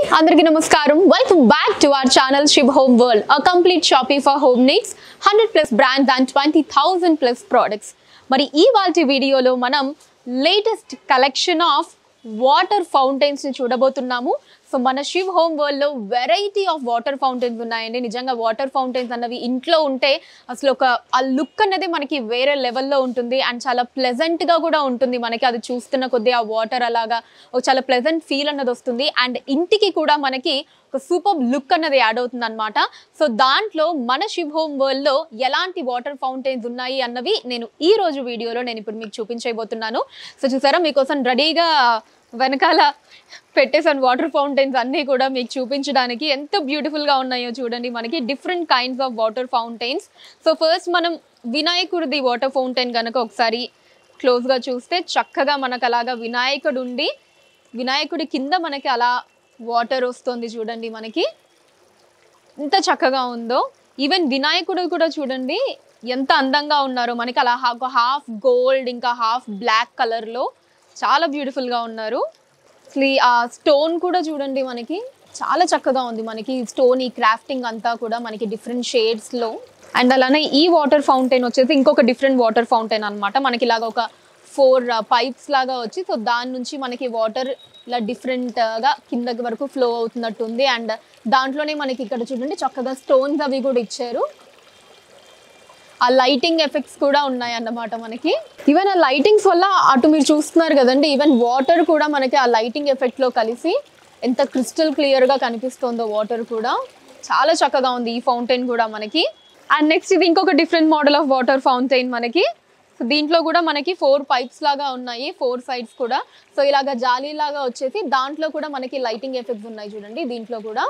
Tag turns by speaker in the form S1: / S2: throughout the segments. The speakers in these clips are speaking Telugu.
S1: అందరికీ నమస్కారం welcome back to our channel Shiv home world a complete shopping for home needs hundred plus brands and twenty thousand plus products మరి ఈ వాటి వీడియోలో మనం latest collection of water fountains ని చూడబోతున్నాము సో మన శివ్ హోమ్ వరల్డ్ లో వెరైటీ ఆఫ్ వాటర్ ఫౌంటైన్స్ ఉన్నాయండి నిజంగా వాటర్ ఫౌంటైన్స్ అన్నవి ఇంట్లో ఉంటే అసలు ఒక ఆ లుక్ అనేది మనకి వేరే లెవెల్లో ఉంటుంది అండ్ చాలా ప్లెజెంట్ గా కూడా ఉంటుంది మనకి అది చూస్తున్న కొద్దీ ఆ వాటర్ అలాగా ఒక చాలా ప్లెజెంట్ ఫీల్ అన్నది వస్తుంది అండ్ ఇంటికి కూడా మనకి ఒక సూపర్ లుక్ అన్నది యాడ్ అవుతుంది అనమాట సో దాంట్లో మన శివ్ హోమ్ వరల్డ్ లో ఎలాంటి వాటర్ ఫౌంటైన్స్ ఉన్నాయి అన్నవి నేను ఈ రోజు వీడియోలో నేను ఇప్పుడు మీకు చూపించబోతున్నాను సో చూసారా మీకోసం రెడీగా వెనకాల పెట్టేసాను వాటర్ ఫౌంటైన్స్ అన్నీ కూడా మీకు చూపించడానికి ఎంత beautiful గా ఉన్నాయో చూడండి మనకి different kinds of water fountains so first మనం వినాయకుడిది వాటర్ ఫౌంటైన్ కనుక ఒకసారి close గా చూస్తే చక్కగా మనకు అలాగా వినాయకుడు ఉండి వినాయకుడి కింద మనకి అలా వాటర్ వస్తుంది చూడండి మనకి ఎంత చక్కగా ఉందో ఈవెన్ వినాయకుడు కూడా చూడండి ఎంత అందంగా ఉన్నారో మనకి అలా హా- ఒక హాఫ్ గోల్డ్ ఇంకా హాఫ్ బ్లాక్ కలర్లో చాలా బ్యూటిఫుల్గా ఉన్నారు అసలు ఈ ఆ స్టోన్ కూడా చూడండి మనకి చాలా చక్కగా ఉంది మనకి స్టోన్ ఈ క్రాఫ్టింగ్ అంతా కూడా మనకి డిఫరెంట్ షేడ్స్లో అండ్ అలానే ఈ వాటర్ ఫౌంటైన్ వచ్చేసి ఇంకొక డిఫరెంట్ వాటర్ ఫౌంటైన్ అన్నమాట మనకి ఇలాగ ఒక ఫోర్ పైప్స్ లాగా వచ్చి సో దాని నుంచి మనకి వాటర్ ఇలా డిఫరెంట్గా కిందకి వరకు ఫ్లో అవుతున్నట్టు ఉంది అండ్ దాంట్లోనే మనకి ఇక్కడ చూడండి చక్కగా స్టోన్స్ అవి కూడా ఇచ్చారు ఆ లైటింగ్ ఎఫెక్ట్స్ కూడా ఉన్నాయి అన్నమాట మనకి ఈవెన్ ఆ లైటింగ్స్ వల్ల అటు మీరు చూస్తున్నారు కదండి ఈవెన్ వాటర్ కూడా మనకి ఆ లైటింగ్ ఎఫెక్ట్లో కలిసి ఎంత క్రిస్టల్ క్లియర్గా కనిపిస్తుందో వాటర్ కూడా చాలా చక్కగా ఉంది ఈ ఫౌంటైన్ కూడా మనకి అండ్ నెక్స్ట్ ఇది ఇంకొక different model of water fountain మనకి సో దీంట్లో కూడా మనకి ఫోర్ పైప్స్ లాగా ఉన్నాయి ఫోర్ సైడ్స్ కూడా సో ఇలాగా జాలీ లాగా వచ్చేసి దాంట్లో కూడా మనకి లైటింగ్ ఎఫెక్ట్స్ ఉన్నాయి చూడండి దీంట్లో కూడా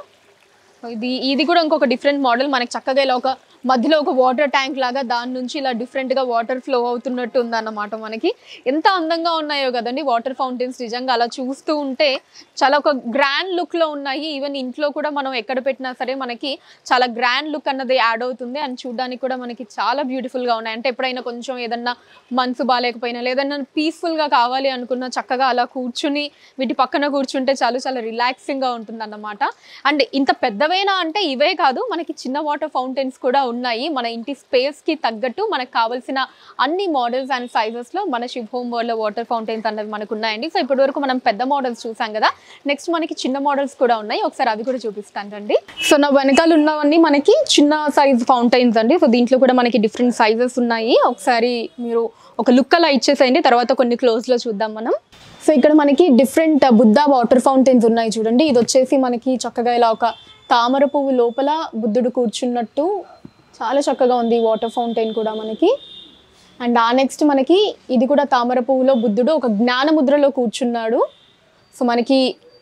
S1: ఇది ఇది కూడా ఇంకొక డిఫరెంట్ మోడల్ మనకి చక్కగా ఇలా ఒక మధ్యలో ఒక వాటర్ ట్యాంక్ లాగా దాని నుంచి ఇలా different గా వాటర్ ఫ్లో అవుతున్నట్టు ఉందన్నమాట మనకి ఎంత అందంగా ఉన్నాయో కదండి వాటర్ ఫౌంటైన్స్ నిజంగా అలా చూస్తూ ఉంటే చాలా ఒక గ్రాండ్ లుక్లో ఉన్నాయి ఈవెన్ ఇంట్లో కూడా మనం ఎక్కడ పెట్టినా సరే మనకి చాలా గ్రాండ్ లుక్ అన్నది యాడ్ అవుతుంది అండ్ చూడడానికి కూడా మనకి చాలా beautiful గా ఉన్నాయి అంటే ఎప్పుడైనా కొంచెం ఏదన్నా మనసు బాగాలేకపోయినా లేదన్నా peaceful గా కావాలి అనుకున్న చక్కగా అలా కూర్చుని వీటి పక్కన కూర్చుంటే చాలు చాలా రిలాక్సింగ్ గా ఉంటుంది అన్నమాట అండ్ ఇంత పెద్దవైనా అంటే ఇవే కాదు మనకి చిన్న వాటర్ ఫౌంటైన్స్ కూడా ఉన్నాయి మన ఇంటి స్పేస్ కి తగ్గట్టు మనకు కావాల్సిన అన్ని మోడల్స్ అండ్ సైజెస్ లో మన శివ్ హోమ్ వరల్డ్ లో వాటర్ ఫౌంటైన్స్ అనేవి మనకు ఉన్నాయండి సో ఇప్పటి వరకు మనం పెద్ద మోడల్స్ చూసాం కదా నెక్స్ట్ మనకి చిన్న మోడల్స్ కూడా ఉన్నాయి ఒకసారి అవి కూడా చూపిస్తాను రండి సో నా వెనకాల ఉన్నవన్నీ మనకి చిన్న సైజ్ ఫౌంటైన్స్ అండి సో దీంట్లో కూడా మనకి డిఫరెంట్ సైజెస్ ఉన్నాయి ఒకసారి మీరు ఒక లుక్ అలా ఇచ్చేసేయండి తర్వాత కొన్ని క్లోజ్ లో చూద్దాం మనం సో ఇక్కడ మనకి డిఫరెంట్ బుద్ధ వాటర్ ఫౌంటైన్స్ ఉన్నాయి చూడండి ఇది వచ్చేసి మనకి చక్కగా ఇలా ఒక తామర పువ్వు లోపల బుద్ధుడు కూర్చున్నట్టు చాలా చక్కగా ఉంది ఈ వాటర్ ఫౌంటైన్ కూడా మనకి అండ్ ఆ నెక్స్ట్ మనకి ఇది కూడా తామర పువ్వులో బుద్ధుడు ఒక జ్ఞాన ముద్రలో కూర్చున్నాడు సో మనకి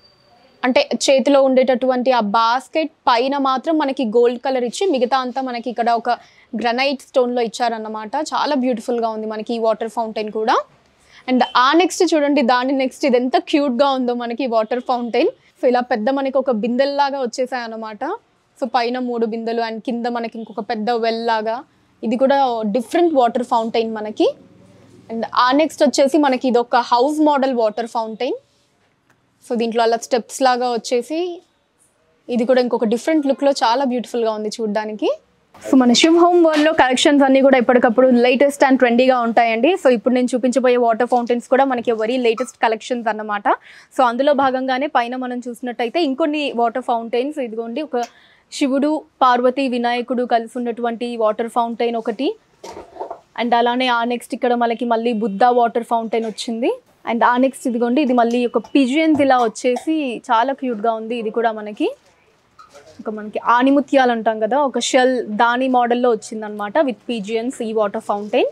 S1: అంటే చేతిలో ఉండేటటువంటి ఆ బాస్కెట్ పైన మాత్రం మనకి గోల్డ్ కలర్ ఇచ్చి మిగతా అంతా మనకి ఇక్కడ ఒక గ్రనైట్ స్టోన్లో ఇచ్చారన్నమాట చాలా బ్యూటిఫుల్గా ఉంది మనకి ఈ వాటర్ ఫౌంటైన్ కూడా అండ్ ఆ నెక్స్ట్ చూడండి దాని నెక్స్ట్ ఇది ఎంత క్యూట్గా ఉందో మనకి వాటర్ ఫౌంటైన్ సో ఇలా పెద్ద మనకి ఒక బిందెల్లాగా వచ్చేసాయి అన్నమాట సో పైన మూడు బిందెలు అండ్ కింద మనకి ఇంకొక పెద్ద వెల్ లాగా ఇది కూడా డిఫరెంట్ వాటర్ ఫౌంటైన్ మనకి అండ్ ఆ నెక్స్ట్ వచ్చేసి మనకి ఇది ఒక house model water fountain so దీంట్లో అలా స్టెప్స్ లాగా వచ్చేసి ఇది కూడా ఇంకొక డిఫరెంట్ లుక్లో చాలా బ్యూటిఫుల్గా ఉంది చూడడానికి సో మన శివ్ హోమ్ వరల్డ్లో కలెక్షన్స్ అన్నీ కూడా ఎప్పటికప్పుడు లేటెస్ట్ అండ్ ట్రెండీగా ఉంటాయండి సో ఇప్పుడు నేను చూపించబోయే వాటర్ ఫౌంటైన్స్ కూడా మనకి వెరీ లేటెస్ట్ కలెక్షన్స్ అన్నమాట సో అందులో భాగంగానే పైన మనం చూసినట్టయితే ఇంకొన్ని వాటర్ ఫౌంటైన్స్ ఇదిగోండి ఒక శివుడు పార్వతి వినాయకుడు కలిసి ఉన్నటువంటి వాటర్ ఫౌంటైన్ ఒకటి అండ్ అలానే ఆ నెక్స్ట్ ఇక్కడ మనకి మళ్ళీ బుద్ధ వాటర్ ఫౌంటైన్ వచ్చింది అండ్ ఆ నెక్స్ట్ ఇదిగోండి ఇది మళ్ళీ ఒక పిజియన్స్ ఇలా వచ్చేసి చాలా క్యూట్గా ఉంది ఇది కూడా మనకి ఒక మనకి ఆనిముత్యాలు అంటాం కదా ఒక షెల్ దాని మోడల్లో వచ్చిందనమాట విత్ పిజియన్స్ ఈ వాటర్ ఫౌంటైన్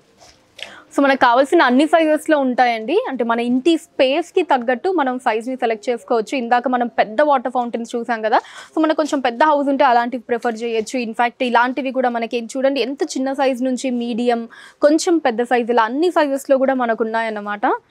S1: సో మనకు కావాల్సిన అన్ని సైజెస్లో ఉంటాయండి అంటే మన ఇంటి స్పేస్కి తగ్గట్టు మనం సైజ్ని సెలెక్ట్ చేసుకోవచ్చు ఇందాక మనం పెద్ద వాటర్ ఫౌంటైన్స్ చూసాం కదా సో మనకు కొంచెం పెద్ద హౌస్ ఉంటే అలాంటివి ప్రిఫర్ చేయొచ్చు ఇన్ఫ్యాక్ట్ ఇలాంటివి కూడా మనకి చూడండి ఎంత చిన్న సైజ్ నుంచి మీడియం కొంచెం పెద్ద సైజ్ ఇలా అన్ని సైజెస్లో కూడా మనకు ఉన్నాయన్నమాట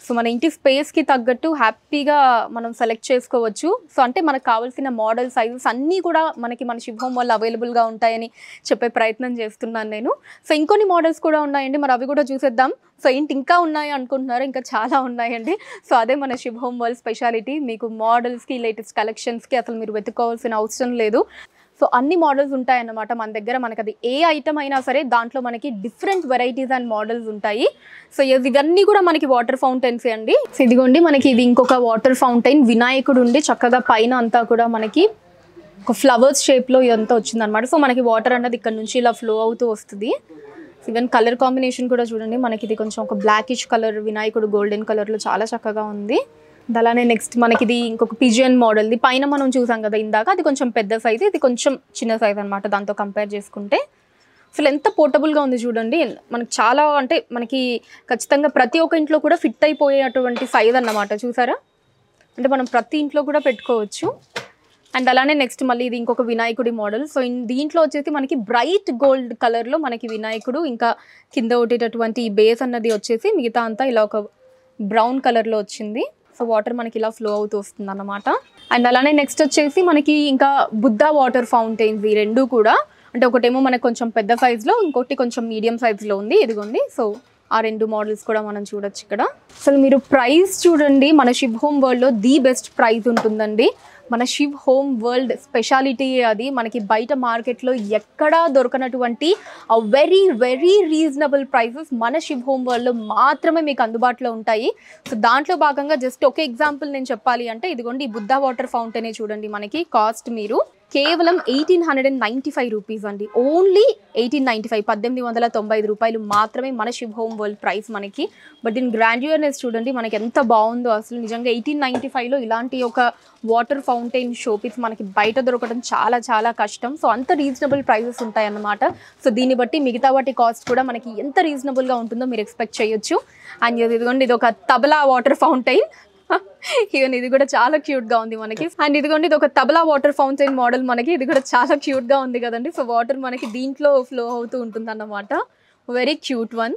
S1: సో మన ఇంటి స్పేస్కి తగ్గట్టు హ్యాపీగా మనం సెలెక్ట్ చేసుకోవచ్చు సో అంటే మనకు కావాల్సిన మోడల్ సైజెస్ అన్నీ కూడా మనకి మన శుభ హోమ్ వల్ల అవైలబుల్గా ఉంటాయని చెప్పే ప్రయత్నం చేస్తున్నాను నేను సో ఇంకొన్ని మోడల్స్ కూడా ఉన్నాయండి మరి అవి కూడా చూసేద్దాం సో ఏంటి ఇంకా ఉన్నాయి అనుకుంటున్నారు ఇంకా చాలా ఉన్నాయండి సో అదే మన శుభ హోమ్ వరల్డ్ స్పెషాలిటీ మీకు మోడల్స్కి లేటెస్ట్ కలెక్షన్స్కి అసలు మీరు వెతుక్కోవాల్సిన అవసరం లేదు సో అన్ని మోడల్స్ ఉంటాయన్నమాట మన దగ్గర మనకి అది ఏ ఐటమ్ అయినా సరే దాంట్లో మనకి డిఫరెంట్ వెరైటీస్ అండ్ మోడల్స్ ఉంటాయి సో ఇవి- ఇవన్నీ కూడా మనకి వాటర్ ఫౌంటైన్స్ అండి సో ఇదిగోండి మనకి ఇది ఇంకొక వాటర్ ఫౌంటైన్ వినాయకుడు ఉండి చక్కగా పైన అంతా కూడా మనకి ఒక ఫ్లవర్స్ షేప్లో ఇదంతా వచ్చిందనమాట సో మనకి వాటర్ అన్నది ఇక్కడ నుంచి ఇలా ఫ్లో అవుతూ వస్తుంది ఈవెన్ కలర్ కాంబినేషన్ కూడా చూడండి మనకి ఇది కొంచెం ఒక బ్లాకిష్ కలర్ వినాయకుడు గోల్డెన్ కలర్లో చాలా చక్కగా ఉంది అలానే నెక్స్ట్ మనకి ఇది ఇంకొక పిజియన్ మోడల్ది పైన మనం చూసాం కదా ఇందాక అది కొంచెం పెద్ద సైజ్ ఇది కొంచెం చిన్న సైజ్ అనమాట దాంతో కంపేర్ చేసుకుంటే అసలు ఎంత పోర్టబుల్గా ఉంది చూడండి మనకి చాలా అంటే మనకి ఖచ్చితంగా ప్రతి ఒక్క ఇంట్లో కూడా ఫిట్ అయిపోయేటువంటి సైజ్ అన్నమాట చూసారా అంటే మనం ప్రతి ఇంట్లో కూడా పెట్టుకోవచ్చు అండ్ అలానే నెక్స్ట్ మళ్ళీ ఇది ఇంకొక వినాయకుడి మోడల్ సో ఇన్ దీంట్లో వచ్చేసి మనకి బ్రైట్ గోల్డ్ కలర్లో మనకి వినాయకుడు ఇంకా కింద ఒకటేటటువంటి ఈ బేస్ అన్నది వచ్చేసి మిగతా అంతా ఇలా ఒక బ్రౌన్ కలర్లో వచ్చింది సో వాటర్ మనకి ఇలా ఫ్లో అవుతూ వస్తుంది అన్నమాట అండ్ అలానే నెక్స్ట్ వచ్చేసి మనకి ఇంకా బుద్ధ వాటర్ ఫౌంటైన్స్ ఈ రెండు కూడా అంటే ఒకటేమో మనకు కొంచెం పెద్ద సైజులో ఇంకోటి కొంచెం మీడియం సైజులో ఉంది ఇదిగోండి సో ఆ రెండు మోడల్స్ కూడా మనం చూడొచ్చు ఇక్కడ అసలు మీరు ప్రైస్ చూడండి మన శివ్ హోమ్ వరల్డ్లో ది బెస్ట్ ప్రైస్ ఉంటుందండి మన శివ్ హోమ్ వరల్డ్ స్పెషాలిటీ అది మనకి బయట మార్కెట్లో ఎక్కడా దొరకనటువంటి వెరీ వెరీ రీజనబుల్ ప్రైసెస్ మన శివ్ హోమ్ వరల్డ్లో మాత్రమే మీకు అందుబాటులో ఉంటాయి సో దాంట్లో భాగంగా జస్ట్ ఒక ఎగ్జాంపుల్ నేను చెప్పాలి అంటే ఇదిగోండి ఈ బుద్ధ వాటర్ ఫౌంటైనే చూడండి మనకి కాస్ట్ మీరు కేవలం eighteen hundred and ninety five rupees అండి ఓన్లీ ఎయిటీన్ నైంటీ ఫైవ్ పద్దెనిమిది వందల తొంభై ఐదు రూపాయలు మాత్రమే మన శివ్ హోమ్ వరల్డ్ ప్రైస్ మనకి బట్ దీని గ్రాండ్యూర్నెస్ చూడండి మనకి ఎంత బాగుందో అసలు నిజంగా ఎయిటీన్ నైంటీ ఫైవ్లో ఇలాంటి ఒక వాటర్ ఫౌంటైన్ షోపీస్ మనకి బయట దొరకడం చాలా చాలా కష్టం సో అంత రీజనబుల్ ప్రైసెస్ ఉంటాయి అన్నమాట సో దీన్ని బట్టి మిగతా వాటి కాస్ట్ కూడా మనకి ఎంత రీజనబుల్గా ఉంటుందో మీరు ఎక్స్పెక్ట్ చేయొచ్చు అండ్ ఇదిగోండి ఇది ఒక తబలా వాటర్ ఫౌంటైన్ ఈవెన్ ఇది కూడా చాలా క్యూట్ గా ఉంది మనకి అండ్ ఇదిగోండి ఇది ఒక తబలా వాటర్ ఫౌంటైన్ మోడల్ మనకి ఇది కూడా చాలా క్యూట్ గా ఉంది కదండి సో వాటర్ మనకి దీంట్లో ఫ్లో అవుతూ ఉంటుంది అన్నమాట వెరీ క్యూట్ వన్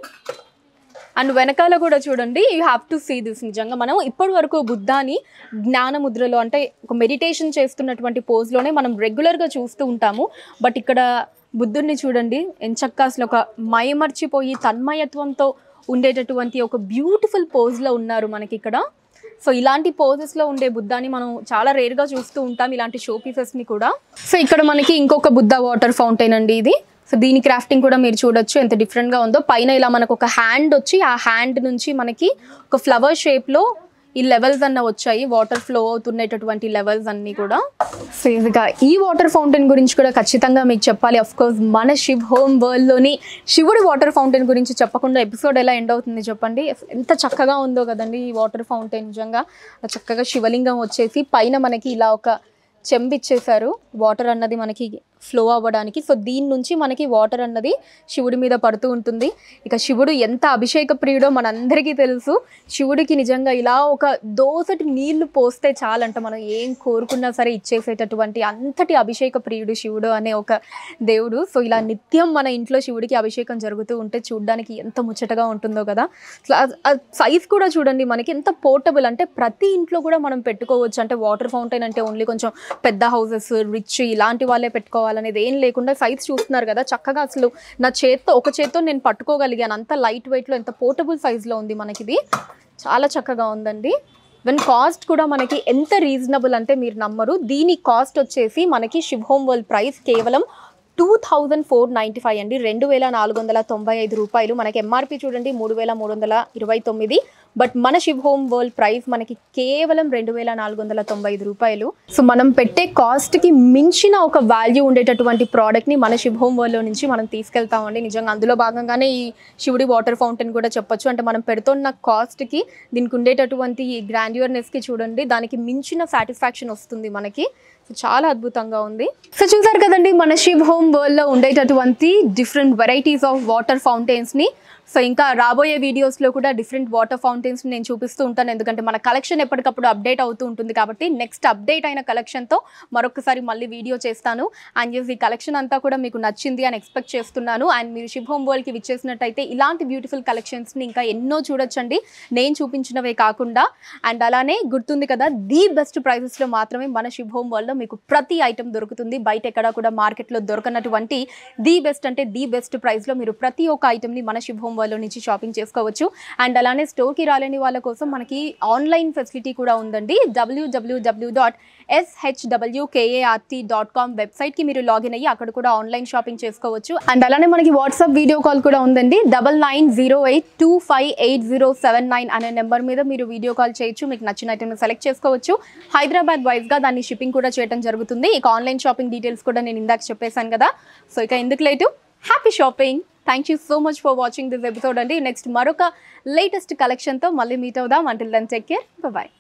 S1: అండ్ వెనకాల కూడా చూడండి you have to see this నిజంగా మనం ఇప్పటి వరకు బుద్ధాని జ్ఞాన ముద్రలో అంటే ఒక మెడిటేషన్ చేస్తున్నటువంటి పోజ్లోనే మనం రెగ్యులర్గా చూస్తూ ఉంటాము బట్ ఇక్కడ బుద్ధుడిని చూడండి ఎంచక్క అసలు ఒక మైమర్చిపోయి తన్మయత్వంతో ఉండేటటువంటి ఒక బ్యూటిఫుల్ పోజ్లో ఉన్నారు మనకి ఇక్కడ సో ఇలాంటి పోజెస్లో ఉండే బుద్ధాని మనం చాలా రేర్గా చూస్తూ ఉంటాం ఇలాంటి షో పీసెస్ని కూడా సో ఇక్కడ మనకి ఇంకొక బుద్ధ వాటర్ ఫౌంటైన్ అండి ఇది సో దీని క్రాఫ్టింగ్ కూడా మీరు చూడొచ్చు ఎంత డిఫరెంట్గా ఉందో పైన ఇలా మనకు ఒక హ్యాండ్ వచ్చి ఆ హ్యాండ్ నుంచి మనకి ఒక ఫ్లవర్ షేప్లో ఈ లెవెల్స్ అన్న వచ్చాయి వాటర్ ఫ్లో అవుతున్నటువంటి లెవెల్స్ అన్నీ కూడా సో ఇదిగా ఈ వాటర్ ఫౌంటైన్ గురించి కూడా ఖచ్చితంగా మీకు చెప్పాలి అఫ్ కోర్స్ మన శివ్ హోమ్ వరల్డ్లోని శివుడి వాటర్ ఫౌంటైన్ గురించి చెప్పకుండా ఎపిసోడ్ ఎలా ఎండ్ అవుతుంది చెప్పండి ఎంత చక్కగా ఉందో కదండి ఈ వాటర్ ఫౌంటైన్ నిజంగా చక్కగా శివలింగం వచ్చేసి పైన మనకి ఇలా ఒక చెంబిచ్చేశారు వాటర్ అన్నది మనకి ఫ్లో అవ్వడానికి సో దీని నుంచి మనకి వాటర్ అన్నది శివుడి మీద పడుతూ ఉంటుంది ఇక శివుడు ఎంత అభిషేక ప్రియుడో మనందరికీ తెలుసు శివుడికి నిజంగా ఇలా ఒక దోసటి నీళ్లు పోస్తే చాలంట మనం ఏం కోరుకున్నా సరే ఇచ్చేసేటటువంటి అంతటి అభిషేక ప్రియుడు శివుడు అనే ఒక దేవుడు సో ఇలా నిత్యం మన ఇంట్లో శివుడికి అభిషేకం జరుగుతూ ఉంటే చూడడానికి ఎంత ముచ్చటగా ఉంటుందో కదా సైజ్ కూడా చూడండి మనకి ఎంత పోర్టబుల్ అంటే ప్రతి ఇంట్లో కూడా మనం పెట్టుకోవచ్చు అంటే వాటర్ ఫౌంటైన్ అంటే ఓన్లీ కొంచెం పెద్ద హౌసెస్ రిచ్ ఇలాంటి వాళ్ళే పెట్టుకోవాలనేది ఏం లేకుండా సైజ్ చూస్తున్నారు కదా చక్కగా అసలు నా చేత్తో ఒక చేత్తో నేను పట్టుకోగలిగాను అంత లైట్ వెయిట్లో ఎంత పోర్టబుల్ సైజ్లో ఉంది మనకి ఇది చాలా చక్కగా ఉందండి ఈవెన్ కాస్ట్ కూడా మనకి ఎంత రీజనబుల్ అంటే మీరు నమ్మరు దీని కాస్ట్ వచ్చేసి మనకి శివ్ హోమ్ వరల్డ్ ప్రైస్ కేవలం two thousand four ninety five అండి రెండు వేల నాలుగు వందల తొంభై ఐదు రూపాయలు మనకి ఎంఆర్పి చూడండి మూడు వేల మూడు వందల ఇరవై తొమ్మిది బట్ మన శివ్ హోమ్ వరల్డ్ ప్రైస్ మనకి కేవలం రెండు వేల నాలుగు వందల తొంభై ఐదు రూపాయలు సో మనం పెట్టే కాస్ట్కి మించిన ఒక వాల్యూ ఉండేటటువంటి ప్రోడక్ట్ని మన శివ్ హోమ్ వరల్డ్లో నుంచి మనం తీసుకెళ్తామండి నిజంగా అందులో భాగంగానే ఈ శివుడి వాటర్ ఫౌంటైన్ కూడా చెప్పొచ్చు అంటే మనం పెడుతున్న కాస్ట్కి దీనికి ఉండేటటువంటి ఈ గ్రాండ్యూర్నెస్కి చూడండి దానికి మించిన సాటిస్ఫాక్షన్ వస్తుంది మనకి సో చాలా అద్భుతంగా ఉంది సో చూసారు కదండి మన శివ్ హోమ్ వరల్డ్లో ఉండేటటువంటి డిఫరెంట్ వెరైటీస్ ఆఫ్ వాటర్ ఫౌంటైన్స్ని సో ఇంకా రాబోయే వీడియోస్లో కూడా డిఫరెంట్ వాటర్ ఫౌంటైన్స్ నేను చూపిస్తూ ఉంటాను ఎందుకంటే మన కలెక్షన్ ఎప్పటికప్పుడు అప్డేట్ అవుతూ ఉంటుంది కాబట్టి నెక్స్ట్ అప్డేట్ అయిన కలెక్షన్తో మరొకసారి మళ్ళీ వీడియో చేస్తాను అండ్ ఈ కలెక్షన్ అంతా కూడా మీకు నచ్చింది అని ఎక్స్పెక్ట్ చేస్తున్నాను అండ్ మీరు శుభ హోమ్ వరల్డ్కి విచ్చేసినట్టయితే ఇలాంటి బ్యూటిఫుల్ కలెక్షన్స్ని ఇంకా ఎన్నో చూడొచ్చండి నేను చూపించినవే కాకుండా అండ్ అలానే గుర్తుంది కదా ది బెస్ట్ ప్రైజెస్లో మాత్రమే మన శుభ హోమ్ వరల్డ్లో మీకు ప్రతి ఐటమ్ దొరుకుతుంది బయట ఎక్కడ కూడా మార్కెట్లో దొరకనటువంటి ది బెస్ట్ అంటే ది బెస్ట్ ప్రైస్లో మీరు ప్రతి ఒక్క ఐటమ్ని మన శుభ హోమ్ వరల్డ్లో నుంచి షాపింగ్ చేసుకోవచ్చు అండ్ అలానే స్టోర్కి రాలేని వాళ్ళ కోసం మనకి ఆన్లైన్ ఫెసిలిటీ కూడా ఉందండి డబ్ల్యూడబ్ల్యూడబ్ల్యూ డాట్ ఎస్హెచ్డబ్ల్యూకేఏఆర్టీ డాట్ కామ్ వెబ్సైట్కి మీరు లాగిన్ అయ్యి అక్కడ కూడా ఆన్లైన్ షాపింగ్ చేసుకోవచ్చు అండ్ అలానే మనకి వాట్సాప్ వీడియో కాల్ కూడా ఉందండి double nine zero eight two five eight zero seven nine అనే నెంబర్ మీద మీరు వీడియో కాల్ చేయొచ్చు మీకు నచ్చిన ఐటమ్ సెలెక్ట్ చేసుకోవచ్చు హైదరాబాద్ వైజ్గా దాన్ని షిప్పింగ్ కూడా చేయడం జరుగుతుంది ఇక ఆన్లైన్ షాపింగ్ డీటెయిల్స్ కూడా నేను ఇందాక చెప్పేశాను కదా సో ఇక ఎందుకు late happy shopping thank you so much for watching this episode అండి నెక్స్ట్ మరొక లేటెస్ట్ కలెక్షన్తో మళ్ళీ మీట్ అవుదాం until then take care bye